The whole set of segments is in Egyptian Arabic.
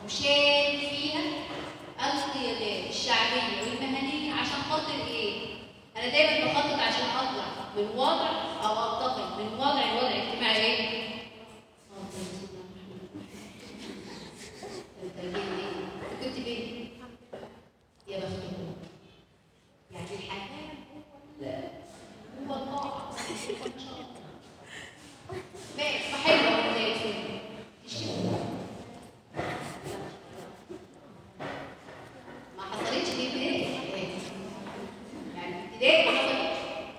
وشال فيها القيادات الشعبيه والمهنيه عشان خاطر ايه؟ انا دايما بخطط عشان اطلع من وضع او انتقل من وضع لوضع اجتماعي ايه؟ انت كنت فين؟ يا بختكم يعني الحكام هو الطاعة ماشي ما حلوة زي الفيلم ما حصلتش دي ابتدائي يعني ابتدائي ما حصلتش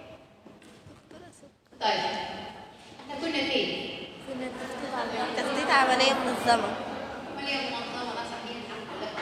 طيب احنا كنا فين؟ تخطيط عملية منظمة عملية منظمة لا صحيح الحمد لله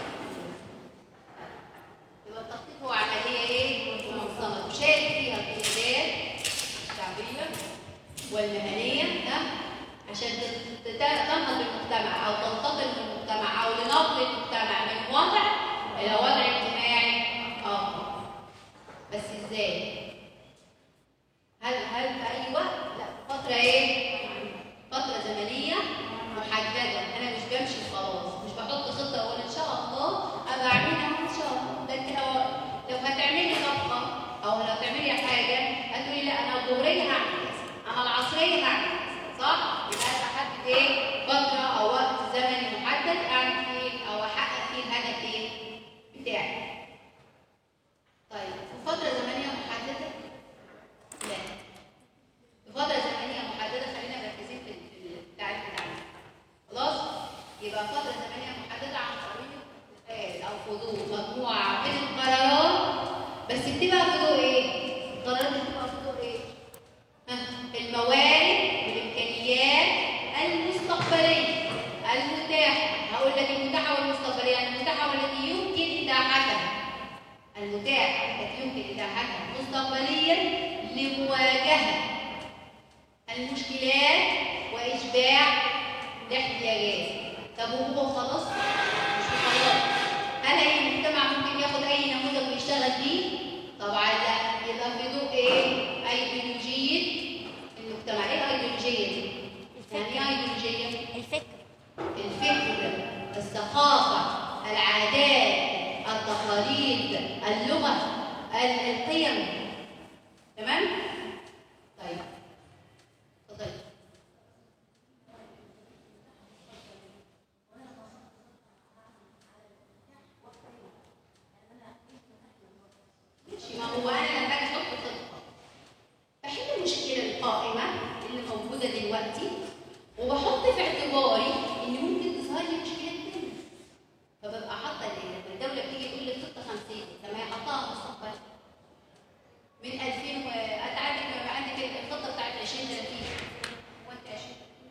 يبقى التخطيط هو عملية ايه؟ منظمة تشارك فيها القيادات الشعبية والمهنية ها؟ عشان تت- تت- تنهض المجتمع أو تنتقل من المجتمع أو لنقل المجتمع من وضع إلى وضع اجتماعي آخر بس إزاي؟ هل هل في أي وقت؟ لا فترة إيه؟ فترة زمنية محددة أنا مش بمشي خلاص مش بحط خطة أقول إن شاء الله أبقى أعملها إن شاء الله ده أنت لو لو هتعملي طبخة أو لو تعملي حاجة هتقولي لا أنا الظهرية هعمل كذا أنا العصرية هعمل كذا صح؟ يبقى أنا بحدد إيه؟ فترة أو وقت زمني محدد أعمل فيه أو أحقق فيه الهدف إيه؟ بتاعي طيب في فترة زمنية محددة؟ لا بفترة زمنية محددة خلينا مركزين في في التعريف بتاعنا. خلاص؟ يبقى فترة زمنية محددة عن طريق سؤال أو فضول مجموعة من القرارات بس بتبقى فضول إيه؟ القرارات دي بتبقى فضول إيه؟ ها؟ الموارد والإمكانيات المستقبلية المتاحة هقول لك المتاحة والمستقبلية يعني المتاحة والتي يمكن إتاحتها المتاحة التي يمكن إتاحتها مستقبليا لمواجهة المشكلات وإشباع الاحتياجات طب وهو خلاص مش خلاص هل أي مجتمع ممكن ياخد أي نموذج ويشتغل بيه؟ طبعا لا يبقى في ضوء إيه؟ أيديولوجية المجتمع إيه أيديولوجية دي؟ يعني إيه أيديولوجية؟ الفكر الفكر الثقافة العادات التقاليد اللغة ال- القيم تمام؟ طيب اتفضلي ماشي ما هو انا لما باجي احط خطه بحل المشكله القائمه اللي موجوده دلوقتي وبحط في اعتباري ان ممكن تظهر لي مشكله تانية فببقى حاطه ايه لما الدوله بتيجي تقول لي خطه 50 طب ما هي حطاها مستقبلا من 2000 و انت عندك لما عندك الخطه بتاعت 2030 وانت 20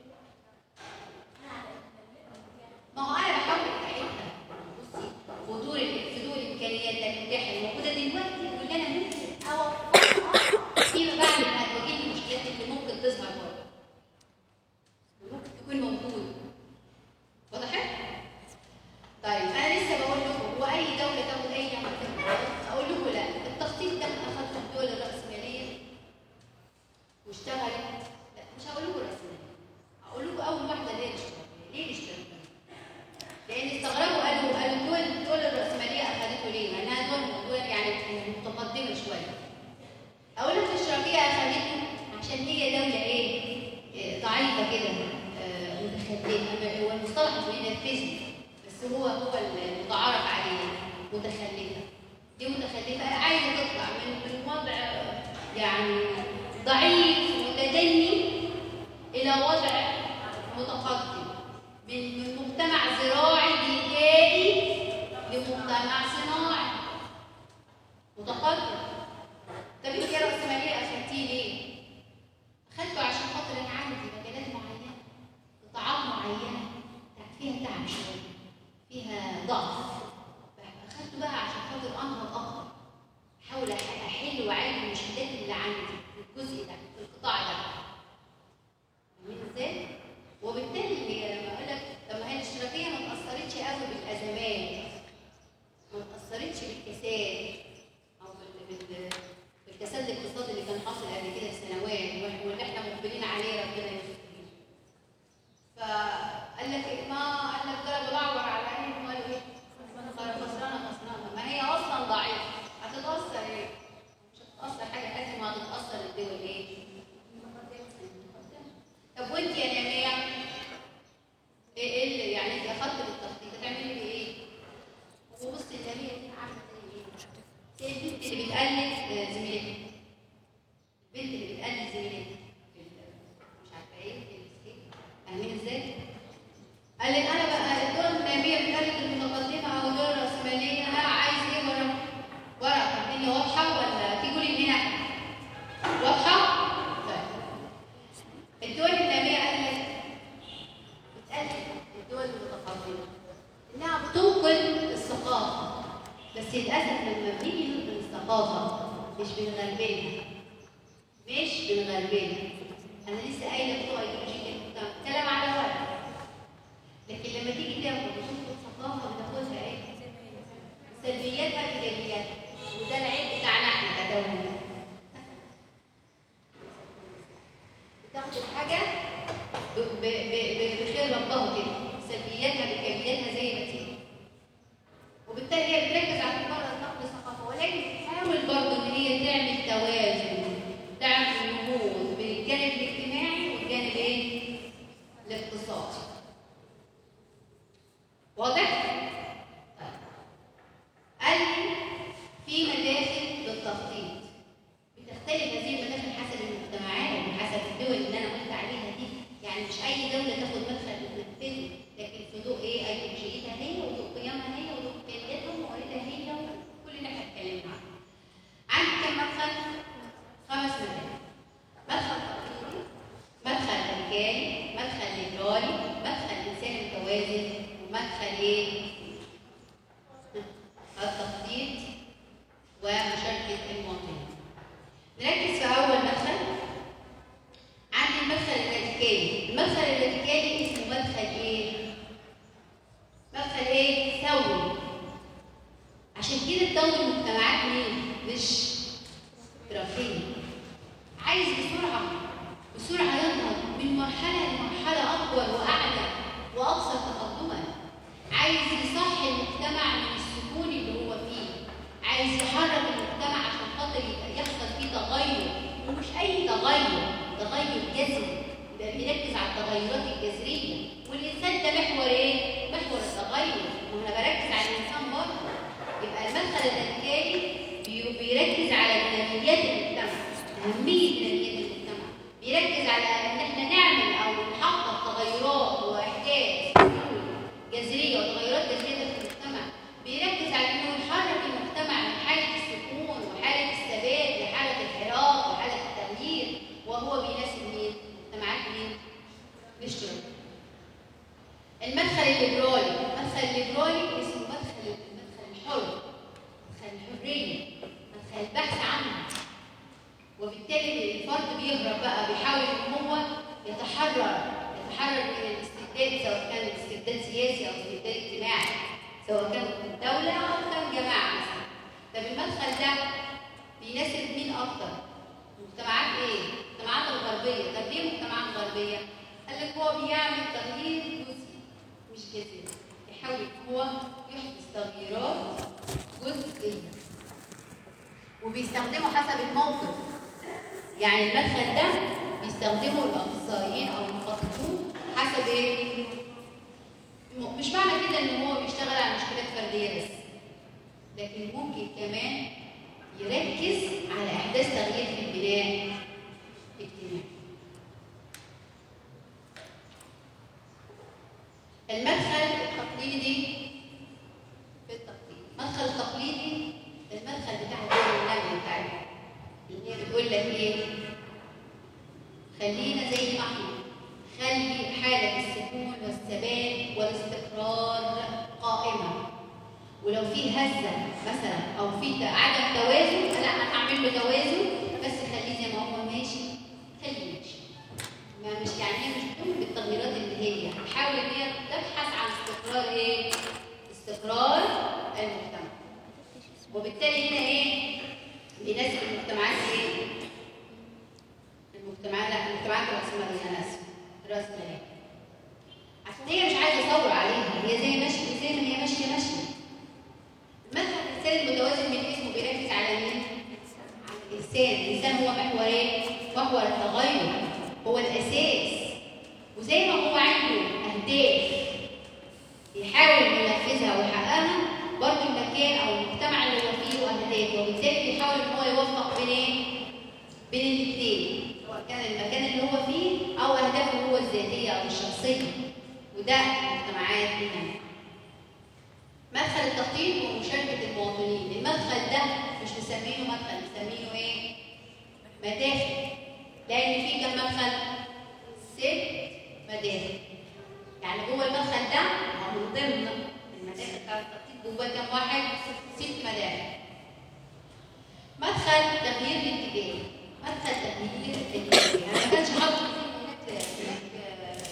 ما هو انا بحاول اتعبها بصي فضول فضول الامكانيات المتاحه الموجوده دلوقتي واللي انا ممكن اوفرها فيما بعد ما هتواجهني المشكلات اللي ممكن تظهر برضه ممكن تكون موجوده وضحت؟ طيب انا لسه بقول لكم هو اي دوله تاخد اي نموذج اقول لكم لا التخطيط ده اخذته الدول الراسماليه واشتغلت لا مش هقول لكم راسماليه هقول لكم اول واحده ليه الاشتراكيه ليه الاشتراكيه؟ لان استغربوا قالوا قالوا الدول الدول الراسماليه اخذته ليه؟ مع انها دول دول يعني متقدمه شويه. اقول لك الاشتراكيه اخذته عشان هي دوله ايه؟ إيه، ضعيفه كده آه، متخلفه هو المصطلح مش بينفذني بس هو هو المتعارف عليه متخلفه. دي متخلفه عايزه تطلع من من وضع آه، يعني ضعيف متدني الى وضع متقدم من من مجتمع زراعي بدائي لمجتمع صناعي متقدم طب انت يا راسماليه اخدتيه ليه؟ اخدته عشان خاطر انا عندي مجالات معينه قطاعات معينه فيها تعب شويه فيها ضعف اخدته بقى عشان خاطر انهض اكتر احاول أح- احل واعالج المشكلات اللي عندي في الجزء ده في القطاع ده فاهمين ازاي؟ وبالتالي هي لما اقول لك طب ما هي الاشتراكيه ما تاثرتش قوي بالازمات ما تاثرتش بالكساد او بال- بال- بالكساد الاقتصادي اللي كان حاصل قبل كده سنوات وإح- واللي احنا مقبلين عليه ربنا يستر فقال لك إيه؟ ما قال لك ضرب الاعور على بس للاسف لما بنيجي ننقل الثقافه مش بنغربلها مش بنغربلها انا لسه قايله بتوع ايديولوجيه المجتمع كلام على ورق لكن لما تيجي تاخد وتشوف الثقافه بتاخدها ايه سلبياتها ايجابياتها وده العيب بتاعنا احنا كدوله بتاخد الحاجه ب- ب- ب- ب- بخير ربها كده سلبياتها بايجابياتها زي ما تيجي وبالتالي هي بتركز على مجرد نقل ثقافه ولكن بتحاول برضه ان هي تعمل توازن تعمل نموذج بين الجانب الاجتماعي والجانب ايه؟ الاقتصادي واضح؟ طيب. قال لي في مداخل للتخطيط بتختلف هذه المداخل حسب المجتمعات وحسب الدول اللي انا قلت عليها دي يعني مش اي دوله تاخد مدخل وتنفذه لكن في ضوء ايه ايديولوجيتها هي وضوء قيمها هي وضوء امكانياتها ومواردها هي وكل اللي احنا اتكلمنا عنه. عندي كم مدخل؟ خمس مداخل. مدخل تقليدي، مدخل امريكاني، مدخل ليبرالي، مدخل انساني متوازن، ومدخل ايه؟ التخطيط ومشاركه المواطنين. نركز في اول مدخل عندي المدخل الراديكالي المدخل الراديكالي اسمه مدخل ايه مدخل ايه ثوري عشان كده تطور المجتمعات مين مش ترفيه عايز بسرعه بسرعه ينهض من مرحله لمرحله اكبر واعلى واكثر تقدما عايز يصحي المجتمع من السكون اللي هو فيه عايز يحرك المجتمع عشان خاطر يبقى يحصل فيه تغير ومش اي تغير تغير جذري يبقى بيركز على التغيرات الجذريه والانسان ده محور ايه؟ محور التغير وانا بركز على الانسان برضه يبقى المدخل الراديكالي بي- بيركز على ديناميات المجتمع اهميه ديناميات المجتمع بيركز على ان احنا نعمل او نحقق تغيرات واحداث حلول جذريه وتغيرات جذريه في المجتمع بيركز على انه يحرك المجتمع من حاله السكون وحاله الثبات لحاله الحراك وحاله التغيير وهو بيناسب مين؟ مجتمعات مين؟ الاشتراك. المدخل الليبرالي، المدخل الليبرالي اسمه مدخل المدخل الحر، مدخل الحريه، مدخل البحث عنها. وبالتالي الفرد بيهرب بقى بيحاول ان هو يتحرر يتحرر من الاستبداد سواء كان استبداد سياسي او استبداد اجتماعي سواء كان دولة او كان جماعة مثلا طب المدخل ده بيناسب مين اكتر؟ مجتمعات ايه؟ المجتمعات الغربية طب ليه مجتمعات غربية؟ قال لك هو بيعمل تغيير جزئي مش جذري يحاول ان هو يحدث تغييرات جزئية وبيستخدموا حسب الموقف يعني المدخل ده بيستخدمه الاخصائيين او المخططون حسب ايه؟ م- مش معنى كده ان هو بيشتغل على مشكلات فرديه بس لكن ممكن كمان يركز على احداث تغيير في البناء الاجتماعي المدخل التقليدي في التخطيط المدخل التقليدي المدخل بتاع الدول النامية بتاعتنا اللي هي بتقول لك ايه خلينا زي ما احنا خلي حالة السكون والثبات والاستقرار قائمة ولو في هزة مثلا أو في ت- عدم توازن لا أنا هعمل له توازن بس خليه زي ما هو ماشي خليه ماشي ما مش يعني هي مش بتقوم بالتغييرات اللي هي هتحاول ان هي تبحث عن استقرار ايه؟ استقرار المجتمع وبالتالي هنا ايه؟ بيناسب المجتمعات ايه؟ المجتمعات لا المجتمعات الرأسمالية أنا آسفة الرأسمالية عشان هي مش عايزة ثورة عليها هي زي ماشية زي ما هي ماشية ماشية المدخل الإنسان المتوازن من اسمه بيركز على مين؟ على الإنسان الإنسان هو محور ايه؟ محور التغير هو الأساس وزي ما هو عنده أهداف يحاول ينفذها ويحققها برضه المكان او المجتمع اللي هو فيه له اهداف وبالتالي بيحاول ان هو يوفق بين ايه؟ بين الاثنين سواء كان المكان اللي هو فيه او اهدافه هو الذاتيه او الشخصيه وده مجتمعات هنا مدخل التخطيط ومشاركه المواطنين المدخل ده مش مسمينه مدخل مسمينه ايه؟ مداخل لان في كم مدخل؟ ست مداخل يعني جوه المدخل ده هو من ضمن المدارس بتاع التخطيط جواه كام واحد؟ ست مدارس مدخل تغيير الاتجاه مدخل تغيير الاتجاه انا ما كانش حاطط هناك هناك آه،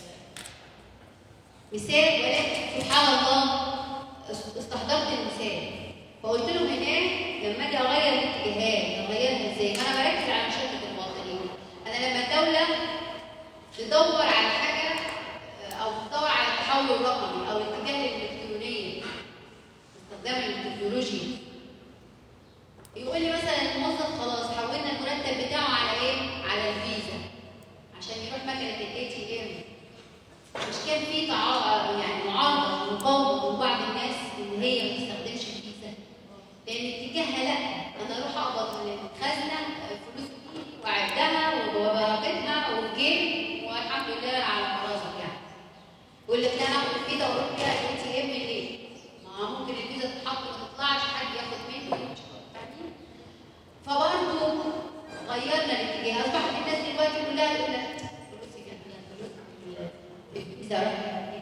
مثال ولكن سبحان الله استحضرت المثال فقلت له هناك لما اجي اغير الاتجاهات اغيرها ازاي؟ ما انا بركز على مشاكل المواطنين انا لما الدوله تدور على حاجه آه، او تدور على التحول الرقمي او الاتجاه الالكتروني استخدام التكنولوجيا يقول لي مثلا الموظف خلاص حولنا المرتب بتاعه على ايه؟ على الفيزا عشان يروح مكنه الاي تي ام مش كان في تعارض يعني معارضه ومقاومه من بعض الناس ان هي ما تستخدمش الفيزا لان اتجاهها لا انا اروح اقبض من الخزنه فلوس دي واعدها وبراقبها والجيم والحمد لله على مرازق يعني يقول لك لا هاخد الفيزا واروح بيها الاي تي ام ليه؟ ما ممكن الفيزا تتحط ما تطلعش حد ياخد مني مش فاهمين؟ فبرضه غيرنا الاتجاه اصبحت الناس دلوقتي كلها تقول لك فلوسي كانت فيها فلوس الفيزا راحت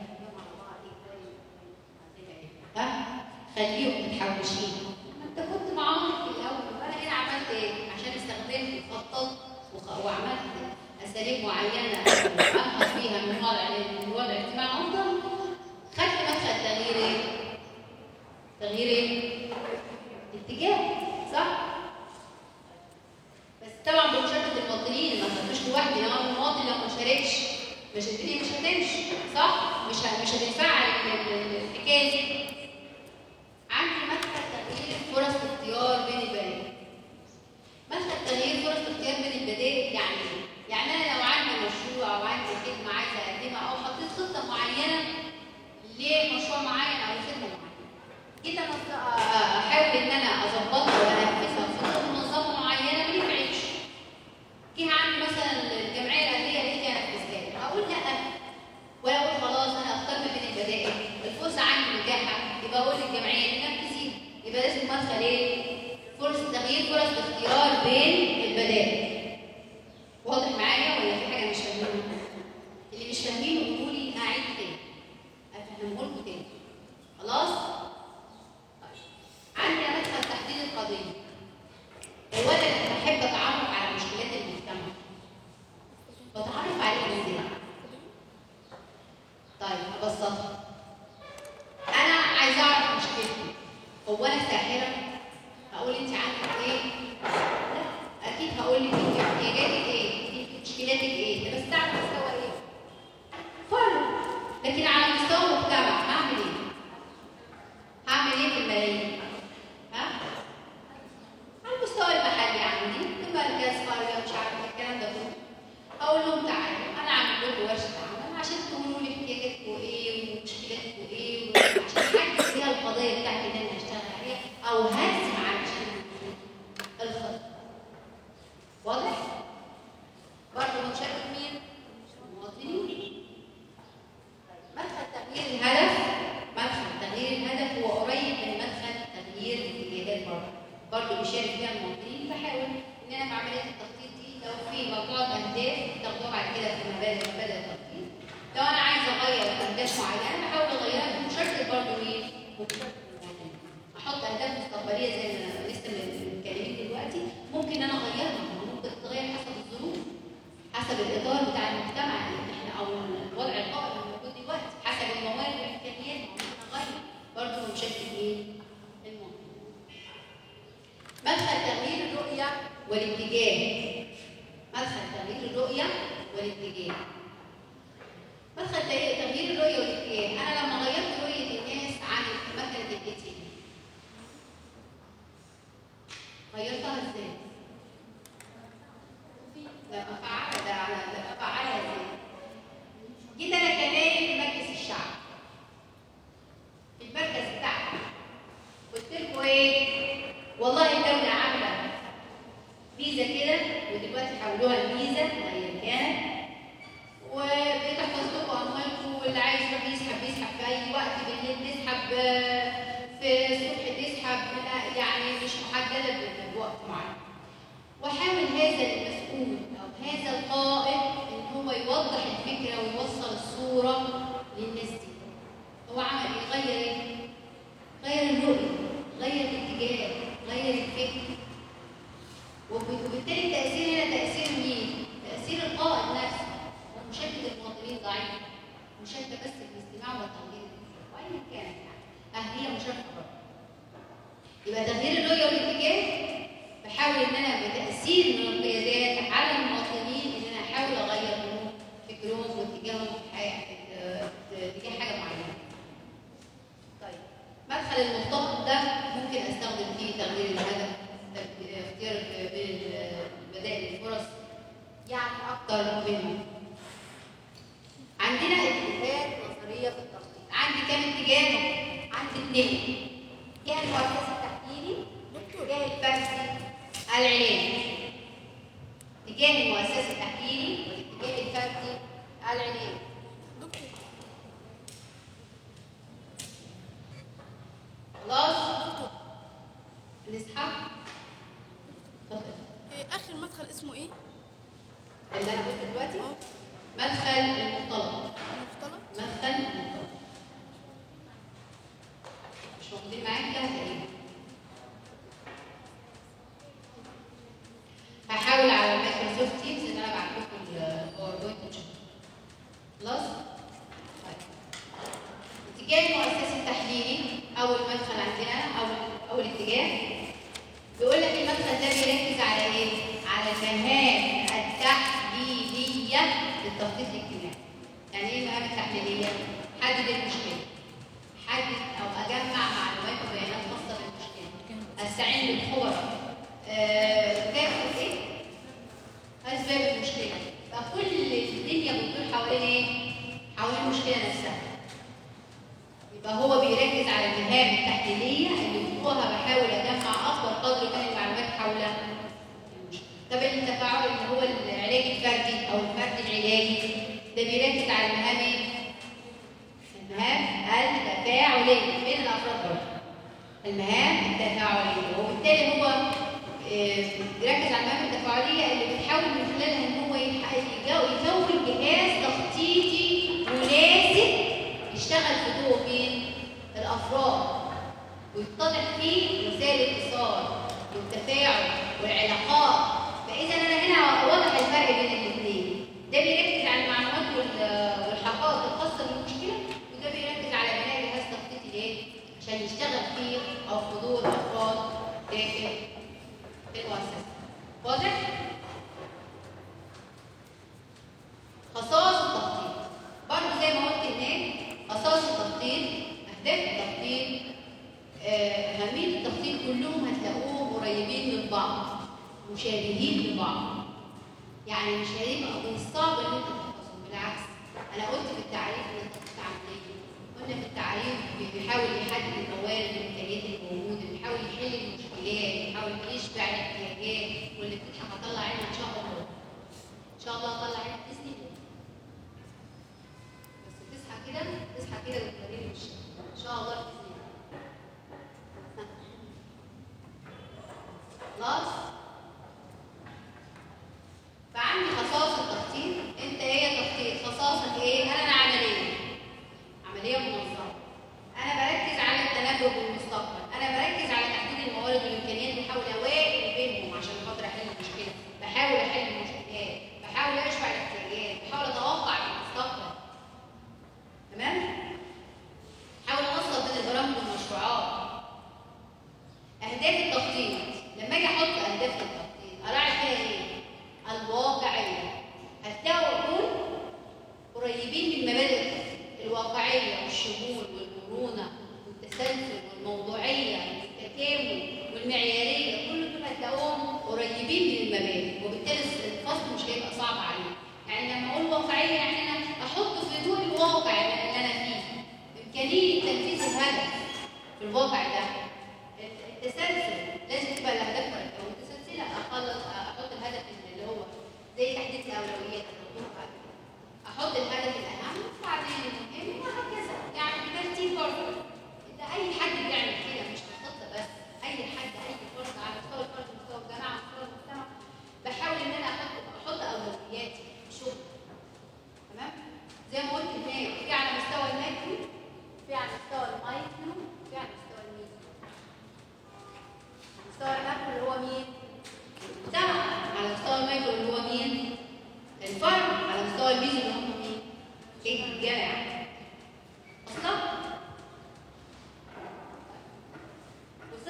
ها خليهم متحوشين ما انت كنت معاهم في الاول وانا هنا عملت ايه؟ عشان استخدمت وخططت وخ- وعملت اساليب معينه انهض فيها من وضع من وضع اجتماعي افضل خدت مدخل تغيير ايه؟ تغيير ايه؟ اتجاه صح؟ بس طبعا بمشاركه المواطنين ما خدتوش لوحدي انا المواطن لو ما شاركش مش الدنيا مش هتمشي صح؟ مش ه- مش هتنفعل ال- ال- الحكايه دي عندي مدخل تغيير فرص اختيار بين البنات مدخل تغيير فرص اختيار بين البدائل يعني ايه؟ يعني انا لو عندي مشروع او عندي خدمه عايزه اقدمها او حطيت خطه معينه لمشروع معين او خدمه معينه جيت انا أص- أ- احاول ان انا اظبطها وانفذها في خطه منظمه معينه ما نفعتش جه عندي مثلا الجمعيه الاهليه لقيتها نفذتها اقول لا ولا اقول خلاص انا اختار ما بين البدائل الفرصه عندي متاحه يبقى اقول للجمعيه دي نفذيها يبقى لازم مدخل ايه؟ فرصه تغيير فرص الاختيار بين البدائل واضح معايا ولا في حاجه مش فاهمينها؟ اللي مش فاهمينه قولوا لي اعيد تاني افهمه لكم تاني خلاص؟ طيب. عندي مدخل تحديد القضيه هو انا لما بحب اتعرف على مشكلات المجتمع بتعرف عليها ازاي؟ طيب ابسطها انا عايزه اعرف مشكلتي هو انا ساحره هقول انت عندك ايه لا اكيد هقول لك انت احتياجاتك ايه انت مشكلاتك ايه ده بس تعرف مستوى ايه فرد لكن على مستوى المجتمع هعمل ايه هعمل ايه في الملايين ها على المستوى المحلي عندي في مركز قريه مش عارفه الكلام ده كله اقول لهم تعالوا انا عامل لكم ورشه عمل عشان تقولوا لي احتياجاتكم ايه ومشكلاتكم ايه عشان احدد فيها القضيه بتاعتي اللي انا هشتغل عليها او هرسم علشان الخطه واضح؟ برضه مشاركة مين؟ المواطنين مدخل تغيير الهدف مدخل تغيير الهدف هو قريب من مدخل تغيير الاتجاهات برضه برضه بيشارك فيها المواطنين بحاول ان انا في عمليه التخطيط دي لو في مجموعه اهداف تاخدوها بعد كده في مبادئ مبادئ التخطيط لو انا عايزه اغير اهداف معينه بحاول اغيرها بمشاركه برضه مين؟ بمشاركة المواطنين. احط اهداف مستقبليه زي ما لسه متكلمين دلوقتي ممكن انا اغيرها ممكن تتغير حسب الظروف حسب الاطار بتاع المجتمع اللي احنا او الوضع القائم الموجود دلوقتي حسب الموارد والامكانيات ممكن اغير برضه بشكل ايه؟ المهم مدخل تغيير الرؤيه والاتجاه مدخل تغيير الرؤيه والاتجاه مدخل تغيير الرؤيه والاتجاه انا لما غيرت رؤيه الناس عن مكنه الاتجاه غيرتها ازاي؟ لما فعلها ده على لما فعلها ازاي؟ جيت انا كنايب في مجلس الشعب في المركز بتاعنا قلت لكم ايه؟ والله الدولة عاملة فيزا كده ودلوقتي حولوها لفيزا ايا كانت وبتحفظ لكم اموالكم واللي عايز يروح يسحب يسحب في اي وقت بالليل تسحب آه، في الصبح تسحب لا، يعني مش محدده ب- بوقت معين وحاول هذا المسؤول او هذا القائد ان هو يوضح الفكره ويوصل الصوره للناس دي هو عمل ايه غير ايه شافها بره يبقى تغيير الرؤيه والاتجاه بحاول ان انا بتاثير من القيادات على المواطنين ان انا احاول اغير منهم فكرهم واتجاههم في حاجه اتجاه حاجه معينه. طيب مدخل المرتبط ده ممكن استخدم فيه تغيير الهدف تب- اختيار بين بدائل الفرص يعني اكتر منهم. عندنا اتجاهات نظريه في التخطيط عندي كام اتجاه؟ عندي اثنين اتجاه المؤسسي التحليلي والاتجاه الفردي العلاجي اتجاه المؤسسي التحليلي والاتجاه الفردي العلاجي دكتور خلاص نسحب اتفضل إيه اخر مدخل اسمه ايه اللي انا قلت دلوقتي اه مدخل المختلط المختلط مدخل المختلط مش موجودين معايا كده تقريبا هحاول على مايكروسوفت تيمز ان انا ابعت لكم الباوربوينت ان شاء الله خلاص طيب اتجاه المؤسسي التحليلي اول مدخل عندنا اول اول اتجاه بيقول لك المدخل ده بيركز على ايه؟ على المهام التحليليه للتخطيط الاجتماعي. يعني ايه المهام التحليليه؟ حدد المشكله. حدد او اجمع معلومات وبيانات خاصه بالمشكله. استعين بالخبراء. آه، كافه ايه؟ اسباب المشكله. فكل الدنيا بتدور حوالين ايه؟ حوالين المشكله نفسها. يبقى هو بيركز على المهام التحليليه اللي جواها بحاول اجمع اكبر قدر من المعلومات حول المشكله. طب التفاعل اللي هو العلاج الفردي او الفرد العلاجي ده بيركز على المهام ايه؟ المهام التفاعليه بين الافراد برضه. المهام التفاعليه وبالتالي هو آه، بيركز على المهام التفاعليه اللي بتحاول من خلالها ان هو يحقق- يجو- يكون جهاز تخطيطي مناسب يشتغل في ضوء مين؟ الافراد ويتضح فيه وسائل الاتصال والتفاعل والعلاقات فاذا انا هنا واضح الفرق بين الاثنين ده بيركز على المعلومات وال- والحقائق الخاصه بالمشكله وده بيركز على بناء جهاز تخطيطي ليه؟ عشان يشتغل فيه او في ضوء الافراد داخل المؤسسه واضح؟ خصائص التخطيط برضه زي ما قلت هناك خصائص التخطيط اهداف التخطيط آه، اهميه التخطيط كلهم هتلاقوهم قريبين من بعض مشابهين لبعض يعني مش هيبقى من الصعب ان انت تحفظهم بالعكس انا قلت في التعريف ان التخطيط عمليه قلنا في التعريف بيحاول يحدد الموارد والامكانيات الموجوده بيحاول يحل المشكلات بيحاول يشبع الاحتياجات واللي بتضحك هطلع عينها ان شاء الله ان شاء الله هطلع عينها باذن الله بس تصحى كده تصحى كده وتوريني وشك ان شاء الله باذن الله خلاص فعندي خصائص التخطيط انت ايه يا تخطيط خصائصك ايه انا عمليه عمليه منظمه انا بركز على التنبؤ بالمستقبل انا بركز على تحديد الموارد والامكانيات بحاول اوائل بينهم عشان خاطر احل المشكله بحاول احل المشكلات بحاول اشبع الاحتياجات بحاول اتوقع المستقبل تمام حاول اوصل بين البرامج والمشروعات اهداف التخطيط لما اجي احط اهداف التخطيط اراعي فيها ايه الواقعيه هتلاقوا دول قريبين من مبادئ التخطيط الواقعيه والشمول والمرونه والتسلسل والموضوعيه والتكامل والمعياريه كل دول هتلاقوهم قريبين من المبادئ وبالتالي الفصل مش هيبقى صعب عليه يعني لما اقول واقعيه يعني انا احط في ضوء الواقع اللي انا فيه امكانيه تنفيذ الهدف في الواقع ده التسلسل لازم تبقى الاهداف مرتبه متسلسله اخلص احط الهدف اللي هو زي تحديد الاولويات هنقول بعد كده. احط الهدف الاهم وبعدين المهم وهكذا يعني بترتيب برضه ده اي حد بيعمل كده مش الخطه بس اي حد اي فرد على مستوى الفرد مستوى الجامعه مستوى المجتمع بحاول ان انا احط احط اولوياتي في شغل تمام زي ما قلت هناك في على مستوى الماكرو في على مستوى المايكرو في على مستوى الميكرو مستوى الماكرو اللي هو مين؟ المجتمع على مستوى المايكرو اللي هو مين؟ الفرد على مستوى الميزو اللي هم مين؟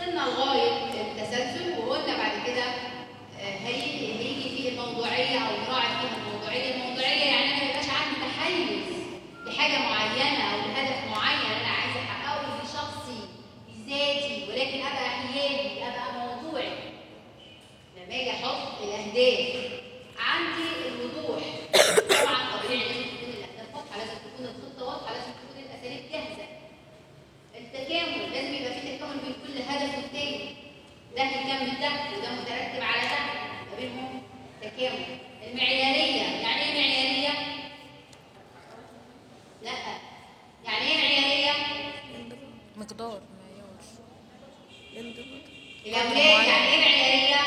وصلنا لغايه التسلسل وقلنا بعد كده آه، هيجي هيجي فيه الموضوعيه او نراعي فيها الموضوعيه، الموضوعيه يعني انا ما يبقاش عندي تحيز لحاجه معينه او لهدف معين انا عايز احققه لشخصي لذاتي ولكن ابقى حيادي ابقى موضوعي. لما اجي احط الاهداف عندي الوضوح طبعا طبيعي لازم تكون الاهداف واضحه لازم تكون الخطه واضحه لازم تكون الاساليب جاهزه التكامل لازم يبقى في تكامل بين كل هدف والتاني ده يكمل ده وده مترتب على ده ما بينهم تكامل المعياريه يعني ايه معياريه؟ لا يعني ايه معياريه؟ مقدار معيار الأولاد يعني إيه معيارية؟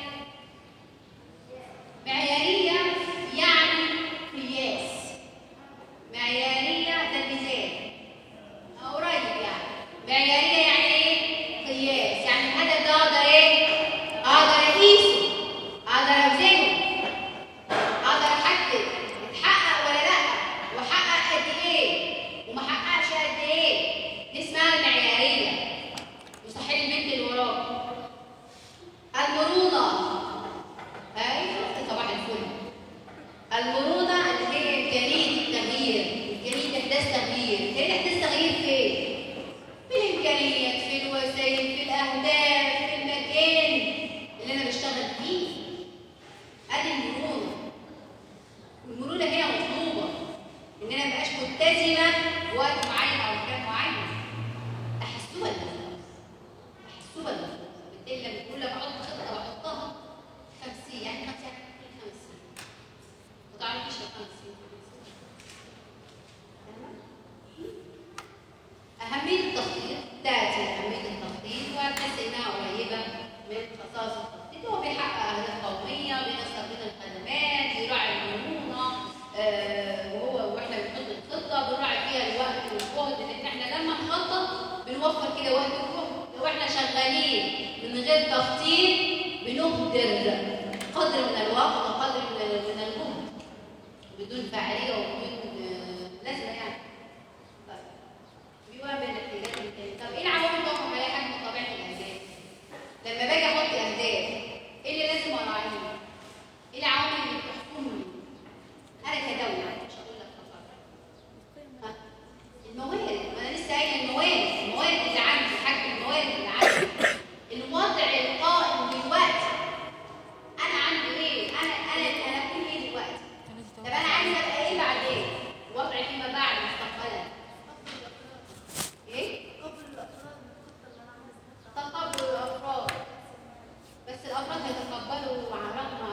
معيارية يعني قياس معيارية ده الميزان قريب يعني معيارية يعني إيه؟ قياس يعني الهدف ده أقدر إيه؟ أقدر أقيسه أقدر أوزنه أقدر أحدد اتحقق ولا لأ وحقق قد إيه وما حققش قد إيه دي اسمها المعيارية مستحيل البنت اللي وراك المرونة أيوة صباح الفل المرونة اللي هي إمكانية التغيير إمكانية إحداث تغيير إمكانية إحداث تغيير فين؟ في الإمكانيات في الوسائل في الأهداف في المكان اللي أنا بشتغل فيه أدي المرونة والمرونة هنا مطلوبة إن أنا مبقاش ملتزمة بوقت معين أو مكان معين تحسبا محسوبة بالتالي لما بتقول لك احط خطه بحطها 50 يعني 50 يعني 50 ما تعرفيش ال 50 أهمية التخطيط تأتي أهمية التخطيط وهتحس إنها قريبة من خصائص التخطيط هو بيحقق أهداف قومية بينسق بين الخدمات بيراعي المرونة آه، وهو واحنا بنحط الخطة بنراعي فيها الوقت والجهد لأن احنا لما نخطط بنوفر كده وقت وجهد لو احنا شغالين من غير تخطيط بنهدر قدر من الوقت وقدر من من الجهد بدون فاعلية وبدون آه، لازمة يعني طيب بيواجه الاحتياجات الإنسانية. طب ايه العوامل اللي تحكم عليها حجم طبيعه الاهداف؟ لما باجي احط اهداف ايه اللي لازم اراعيه؟ ايه العوامل اللي بتحكمني؟ انا كدوله مش هقول لك فقط ها؟ الموارد ما انا لسه قايله الموارد الموارد اللي عندي حجم الموارد اللي عندي الوضع القائم دلوقتي انا عندي ايه؟ انا انا انا اكون ايه دلوقتي؟ طب انا عايزه ابقى ايه بعدين؟ وضعي فيما بعد مستقبلا ايه؟ تقبل الافراد بس الافراد هيتقبلوا على رغم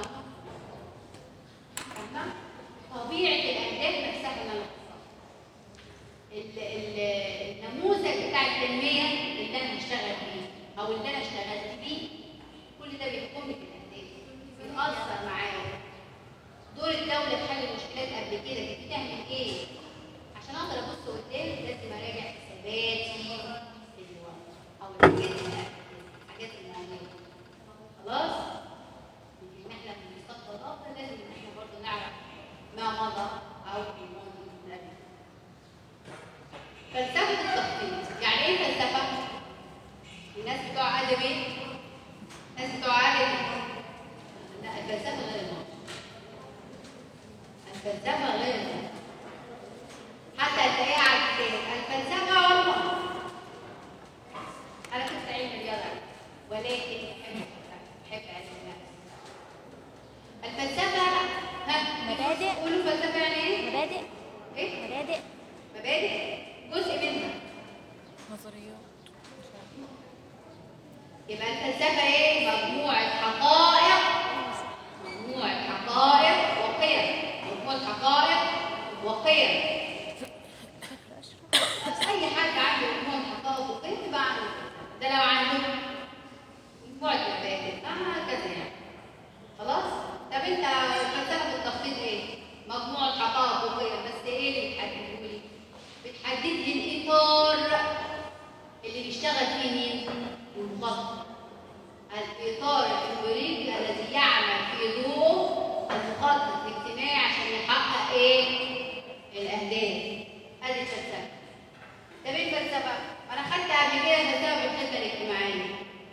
فاهمة؟ طبيعه الاهداف نفسها اللي انا حطها. ال- ال- النموذج بتاع التنميه اللي انا هشتغل بيه او اللي انا اشتغلت بيه كل ده بيحكمني في الاهداف بيأثر معايا دور الدوله في حل المشكلات قبل كده كانت بتعمل ايه؟ عشان اقدر ابص قدام لازم اراجع حساباتي ال- او الحاجات اللي- الحاجات الموجوده خلاص؟ ان احنا في المستقبل الافضل لازم ان احنا برضه نعرف ما مضى او في الماضي قبل. فلسفه التخطيط يعني ايه فلسفه؟ الناس بتوع ادبي الناس بتوع ادبي لا الفلسفه غير الماضي الفلسفه غير الماضي حتى تلاقيها على الكتاب الفلسفه والله انا كنت علم رياضه ولكن بحب بحب علم النفس الفلسفه ها مبادئ. قولوا فلسفه يعني ايه؟ مبادئ ايه؟ مبادئ مبادئ جزء منها نظريات يبقى الفلسفه ايه؟ مجموعه حقائق مجموعه حقائق وقيم مجموعه حقائق وقيم بس اي حد عنده مجموعه حقائق وقيم يبقى عنده ده لو عنده مجموعه مبادئ اه كذا يعني خلاص طب انت فلسفه التخطيط ايه مجموعه حقائق وقيم بس ايه اللي بتحدده لي بتحدد لي الاطار اللي بيشتغل فيه مين المخطط الاطار التمريري الذي يعمل في ضوء المخطط الاجتماعي عشان يحقق ايه الاهداف هذه الفلسفه طب ايه الفلسفه؟ انا خدت قبل كده فلسفه بالخدمه الاجتماعيه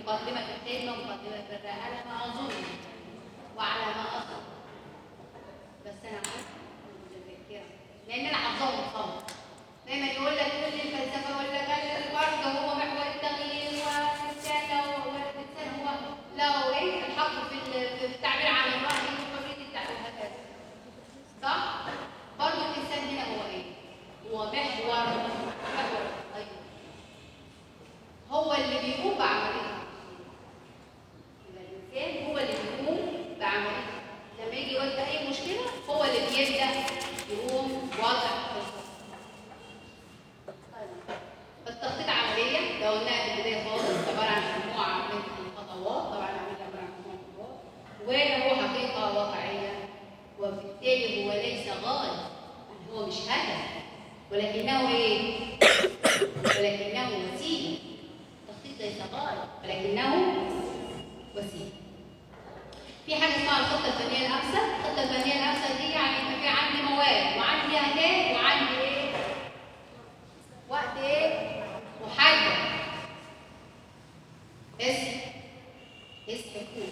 مقدمة في الخدمة ومقدمة في الرحلة على ما أظن وعلى ما أظن بس أنا عارفة متذكرة لأن أنا حافظاهم صم دايما يقول لك كل الفلسفة يقول لك الفرد هو محور التغيير والإنسان هو والإنسان هو له إيه الحق في ال- في التعبير عن الرأي وحرية التعبير وهكذا صح؟ برضه الإنسان هنا هو إيه؟ هو محور محور أيوه هو اللي بيقوم بعملية يبقى الإنسان هو اللي بيقوم بعملية لما يجي يواجه أي مشكلة هو اللي بيبدأ يقوم وضع الخطة طيب. التخطيط عملية لو قلناها في البداية خالص عبارة عن مجموعة من الخطوات طبعا عملية عبارة عن مجموعة خطوات وهو حقيقة واقعية وبالتالي هو ليس غاية يعني هو مش هدف ولكنه ايه؟ ولكنه وسيلة التخطيط ليس غاية ولكنه وسيلة في حاجة اسمها الخطة الفنية الأمثل الخطة الفنية الأمثل دي يعني يبقى في عندي مواد وعندي أهداف وعندي ايه؟ وقت ايه؟ محدد اسم اسم حكومة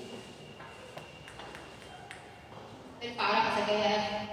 ارفع رأسك يا أخي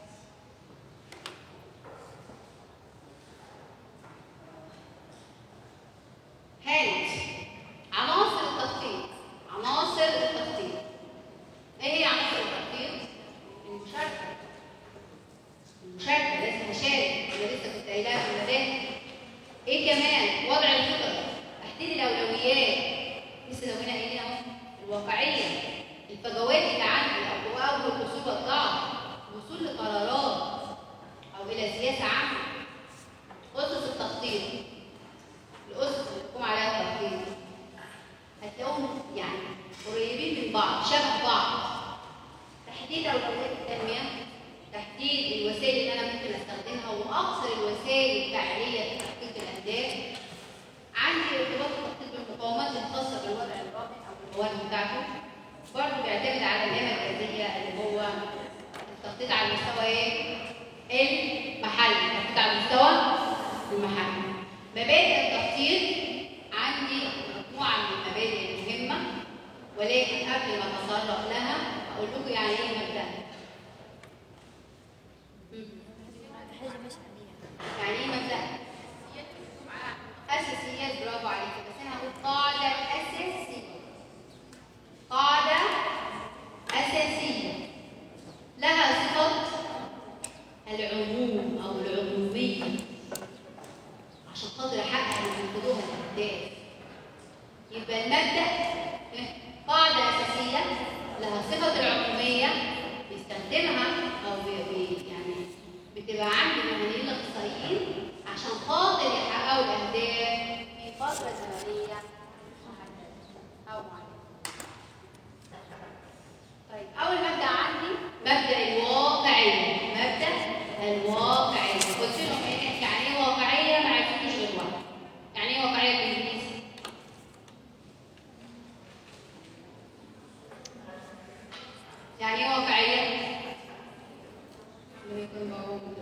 هانت عناصر التخطيط عناصر التخطيط ايه هي عناصر التخطيط؟ المشاركة المشاركة لازم أشارك أنا لسه كنت قايلاها في المبادئ ايه كمان وضع الخطط تحديد الاولويات لسه لو هنا قايلين اهو الواقعيه الفجوات اللي عندي القوه والوصول والضعف الوصول لقرارات او الى سياسه عامه اسس التخطيط الاسس اللي بتقوم عليها التخطيط هتلاقوهم يعني قريبين من بعض شبه بعض تحديد اولويات التنميه تحديد الوسائل اللي انا ممكن استخدمها واقصر الوسائل الفعاليه في تحقيق الاهداف عندي ارتباط التخطيط بالمقاومات الخاصه بالوضع الراهن او بالمواد بتاعته برضه بيعتمد على النعمه المركزيه اللي هو التخطيط على المستوى ايه؟ المحلي التخطيط على المستوى المحلي مبادئ التخطيط عندي مجموعه من المبادئ المهمه ولكن قبل ما اتطرق لها اقول لكم يعني ايه مبدا حاجة مش عليها يعني ايه مبدا اساسيات برافو عليك بس انا هقول قاعده اساسيه قاعده اساسيه لها صفه العموم او العموميه عشان خاطر احقق اللي بيقولوها الاهداف يبقى المبدا قاعده اساسيه لها صفه العموميه بيستخدمها او بي بي- يعني بتبقى عند المهنيين الاقتصاديين عشان خاطر يحققوا الاهداف في فتره زمنيه محدده او معينه. طيب اول مبدا عندي مبدا الواقعيه مبدا الواقعيه قلت لهم ايه يعني ايه واقعيه ما عرفتوش غير واحد يعني ايه واقعيه بالانجليزي يعني ايه واقعيه اللي يكون موجود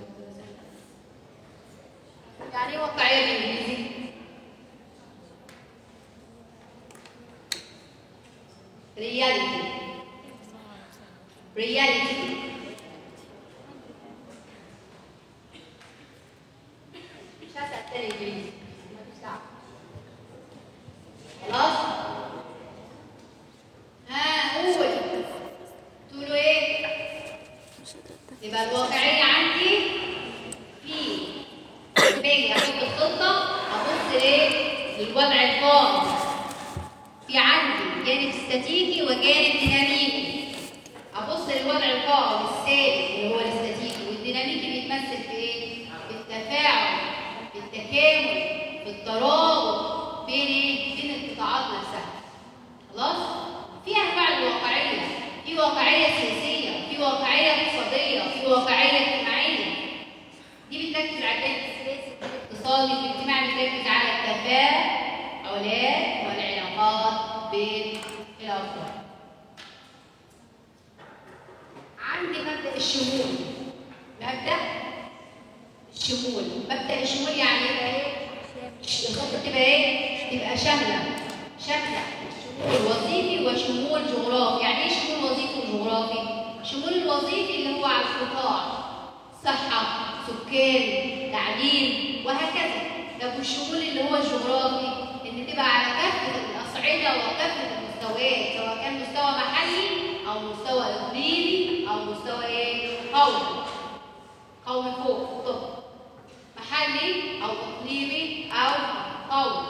يعني ايه واقعيه بالانجليزي reality reality مش هسأل تاني انجليزي مفيش دعوة خلاص ها قول تقولوا ايه يبقى الواقعية عندي في باجي احط الخطة ابص ايه للوضع القائم في عندي جانب استاتيكي وجانب ديناميكي ابص للوضع القائم الثابت اللي هو الاستاتيكي والديناميكي بيتمثل في ايه؟ بالتفاعل بالتكامل بالترابط بين ايه؟ بين القطاعات نفسها خلاص؟ في انواع الواقعيه في واقعيه سياسيه في واقعيه اقتصاديه في واقعيه اجتماعيه دي بتركز على الجانب السياسي الاقتصادي الاجتماعي بتركز على التفاعلات والعلاقات بين الافراد عندي مبدا الشمول مبدا الشمول مبدا الشمول يعني يبقى ايه الخطه تبقى ايه تبقى شامله شامله وظيفي وشمول جغرافي يعني ايه شمول وظيفي وجغرافي شمول الوظيفي اللي هو على القطاع صحة سكان تعليم وهكذا طب والشمول اللي هو الجغرافي ان تبقى على كافة الأصعدة وكافة المستويات سواء كان مستوى محلي أو مستوى إقليمي أو مستوى إيه قومي قومي فوق طب محلي أو إقليمي أو قومي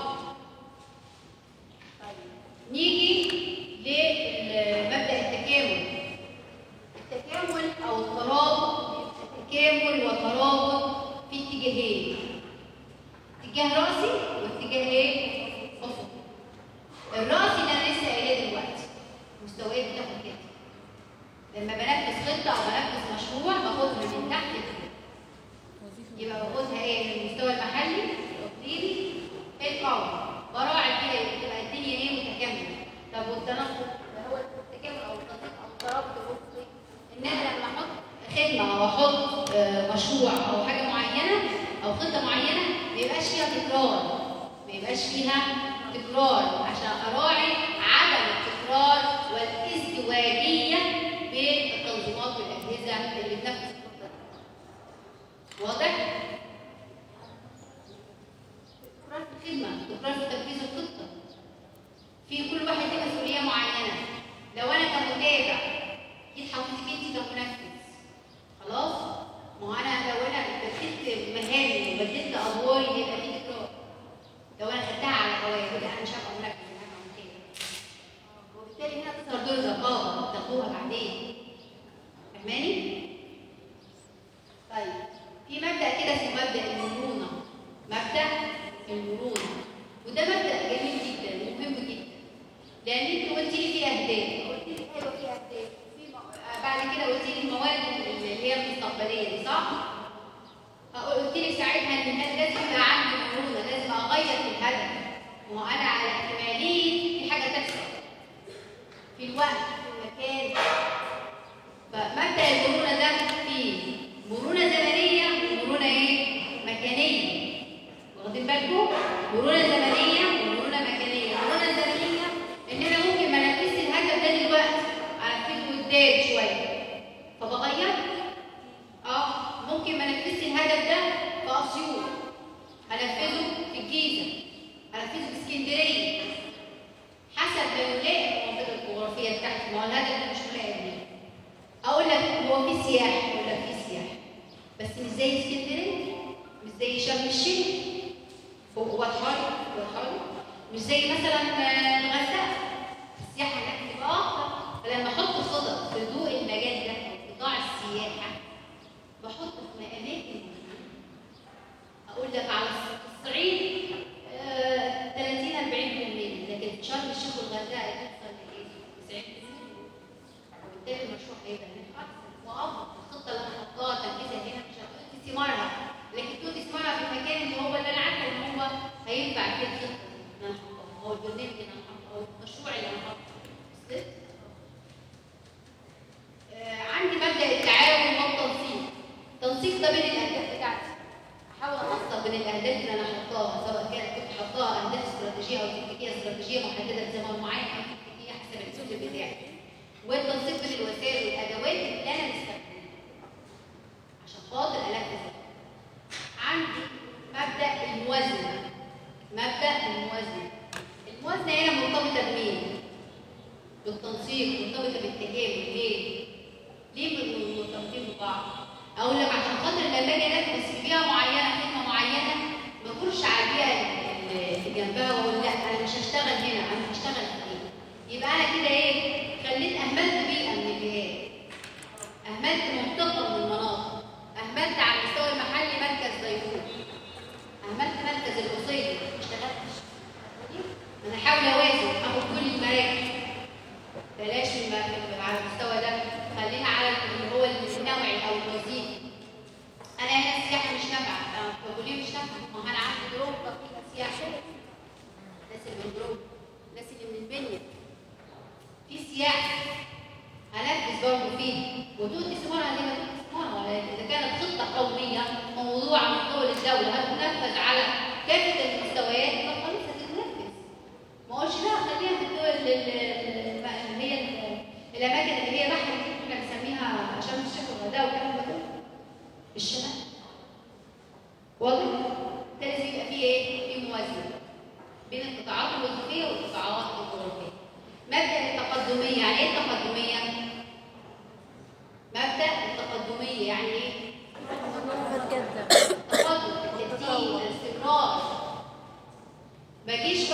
نيجي لمبدأ التكامل التكامل أو الترابط التكامل والترابط في اتجاهين اتجاه رأسي واتجاه ايه؟ أفقي الرأسي ده أنا لسه قايلاه دلوقتي مستويات بتاخد كده لما بنفذ خطة أو بنفذ مشروع باخدها من تحت لفوق يبقى باخدها ايه؟ من المستوى المحلي الإقليمي القومي براعي كده تبقى الدنيا ايه متكاملة طب والتناقض ده هو التكامل أو التنسيق أو الترابط الأفقي إن أنا لما أحط خدمة أو أحط آه، مشروع أو حاجة معينة أو خطة معينة ما يبقاش فيها تكرار ما يبقاش فيها تكرار عشان أراعي عدم التكرار والازدواجية بين التنظيمات والأجهزة اللي بتنفذ الخطة دي. واضح؟ تكرار في الخدمة تكرار في تنفيذ الخطة في كل واحد ليه مسؤولية معينة لو أنا كمتابع جيت حطيتك أنت كمنفذ خلاص؟ ما هو أنا لو أنا بدلت مهامي وبدلت أدواري يبقى في تكرار لو أنا خدتها على هوايا يبقى أنا مش هبقى منفذ أنا هبقى متابع وبالتالي هنا تظهر دور الرقابة تاخدوها بعدين فاهماني؟ طيب في مبدأ كده اسمه مبدأ المرونة مبدأ المرونة وده مبدأ جميل جدا ومهم جدا لأن أنت قلت لي في أهداف قلت لي أيوه في أهداف في م- آه، بعد كده قلت لي المواد اللي هي المستقبلية دي صح؟ أقول- قلت لي ساعتها إن أنا لازم يبقى عندي مرونة لازم أغير في الهدف وأنا على احتمالية في حاجة تحصل في الوقت في المكان فمبدأ المرونة ده فيه مرونة زمنية ومرونة ايه؟ مكانية واخدين بالكم؟ مرونة زمنية ومرونة مكانية المرونة الزمنية ان انا ممكن ما انفذش الهدف ده دلوقتي انفذه قدام شوية فبغير اه ممكن ما انفذش الهدف ده في اسيوط هنفذه في الجيزة هنفذه في اسكندرية حسب ما يلائم المنطقة الجغرافية بتاعتي ما هو الهدف ده مش ملائم ليه اقول لك هو في سياحه اقول لك في سياحه بس مش زي اسكندريه مش زي شرم الشيخ فوق واضحه لي؟ واضحه لي؟ مش زي مثلا آه، الغردقه السياحه هناك بتبقى اكتر فلما احط خطط في ضوء المجال ده أو قطاع السياحه بحط في اماكن اقول لك على الصعيد آه، 30 40% لكن شرم الشيخ والغردقه توصل لايه 90% وبالتالي المشروع هيبقى هناك احسن وافضل الخطه اللي انا حطاها تنفيذها هنا مش هتؤتي ثمارها لكن تؤتي ثمارها في المكان اللي هو اللي انا عارفه ان هو هينفع فيه الخطه دي اللي انا حطاها او البرنامج اللي انا حطاه او المشروع اللي انا حطاه وصلت؟ آه، عندي مبدا التعاون والتنسيق التنسيق ده بين الاهداف بتاعتي احاول انسق بين الاهداف اللي انا حطاها سواء كانت كنت حطاها اهداف استراتيجيه او تكتيكيه استراتيجيه محدده بزمن معين او تكتيكيه حسب الاسلوب بتاعي والتنسيق بين الوسائل والادوات اللي انا بستخدمها عشان خاطر انفذ ده. عندي مبدا الموازنه مبدا الموازنه الموازنه هنا مرتبطه بمين؟ بالتنسيق مرتبطه بالتكامل ليه؟ ليه بن- مرتبطين ببعض؟ اقول لك عشان خاطر لما اجي انفذ في بيئه معينه خدمه معينه ما اكونش على البيئه اللي- اللي جنبها واقول لا انا مش هشتغل هنا انا هشتغل في ايه؟ يبقى انا كده ايه؟ خليت اهملت بيئه من البيئات اهملت منطقه من المناطق اهملت على المستوى المحلي مركز زيتون اهملت مركز القصيدي ما اشتغلتش انا احاول اوازن اخد كل المراكز بلاش الم- على المستوى ده خليها على اللي هو النوعي او الوظيفي انا هنا السياحه مش نافعه آه، طب وليه مش نافعه؟ ما هو انا عندي دروب فيها سياحه الناس اللي من دروب الناس اللي من البنيه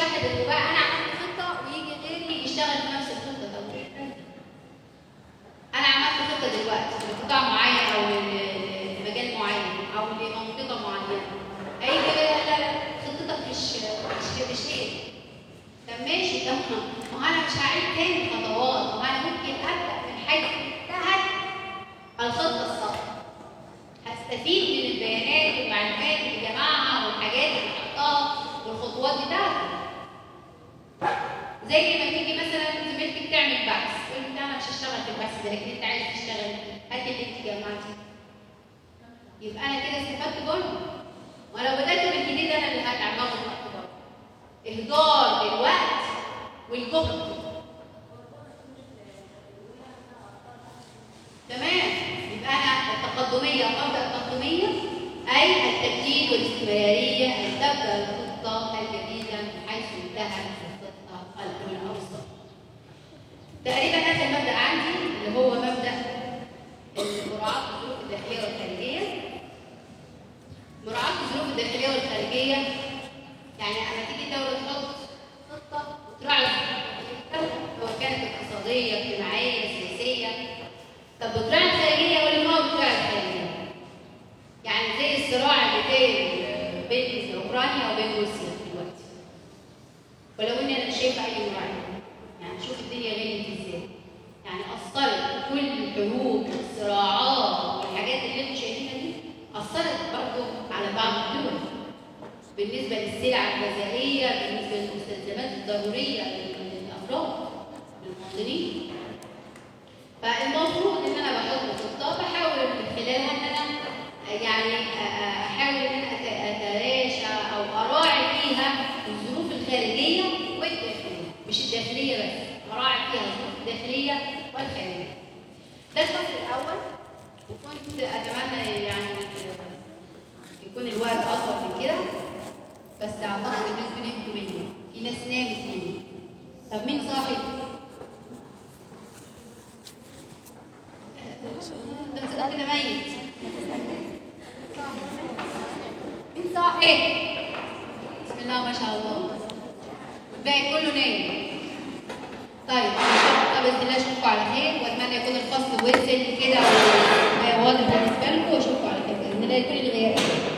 واحد اللي بقى انا عملت خطه ويجي غيري يشتغل في نفس الخطه طب إيه الفايدة؟ انا عملت خطه دلوقتي لقطاع معين او ل- لمجال معين او لمنطقه معينه هيجي غيري لا لا خطتك مش مش مش هي طب ماشي طب ما هو انا مش هعيد تاني خطوات ما هو انا ممكن ابدا من حيث انتهت الخطه الصح هستفيد من البيانات والمعلومات اللي جمعها والحاجات اللي حطها والخطوات بتاعته زي ما تيجي مثلا زميلتك تعمل بحث تقول لي انا مش هشتغل في البحث ده لكن انت عايز تشتغل هات اللي انت جمعتيه يبقى انا كده استفدت برضه ولو بدات من جديد انا اللي هتعب باخد وقت برضه اهدار للوقت والجهد تمام يبقى انا التقدميه ابدا التقدميه اي التجديد والاستمراريه ان تبدا الخطه الجديده من حيث انتهت الخطه الاوسط تقريبا اخر مبدا عندي اللي هو مبدا مراعاه الظروف الداخليه والخارجيه مراعاه الظروف الداخليه والخارجيه يعني اما تيجي الدوله تحط خطه وتراعي الظروف سواء كانت اقتصاديه اجتماعيه سياسيه طب بتراعي الخارجيه ولا ما بتراعي الخارجيه؟ يعني زي الصراع اللي بين بين اوكرانيا وبين روسيا دلوقتي ولو اني انا مش شايفه اي مراعاه يعني شوف الدنيا غلت ازاي يعني اثرت كل الحروب والصراعات والحاجات اللي انتم شايفينها دي اثرت برضه على بعض الدول بالنسبه للسلع الغذائيه بالنسبه للمستلزمات الضروريه للافراد للمواطنين فالمفروض ان انا بحط خطه بحاول من خلالها ان انا يعني احاول ان انا أت- اتلاشى او اراعي فيها الظروف الخارجيه والداخليه مش الداخليه بس اراعي فيها الظروف الداخليه والخارجيه ده الفصل الاول وكنت اتمنى يعني يكون الوقت اطول من كده بس اعتقد الناس بنمت مني في ناس نامت مني طب مين صاحي؟ ده انت كده ميت مين صاحي؟ بسم الله ما شاء الله الباقي كله نايم طيب طب باذن الله اشوفكم على خير واتمنى يكون الفصل وصل كده وواضح بالنسبه لكم واشوفكم على خير باذن الله كل الغياب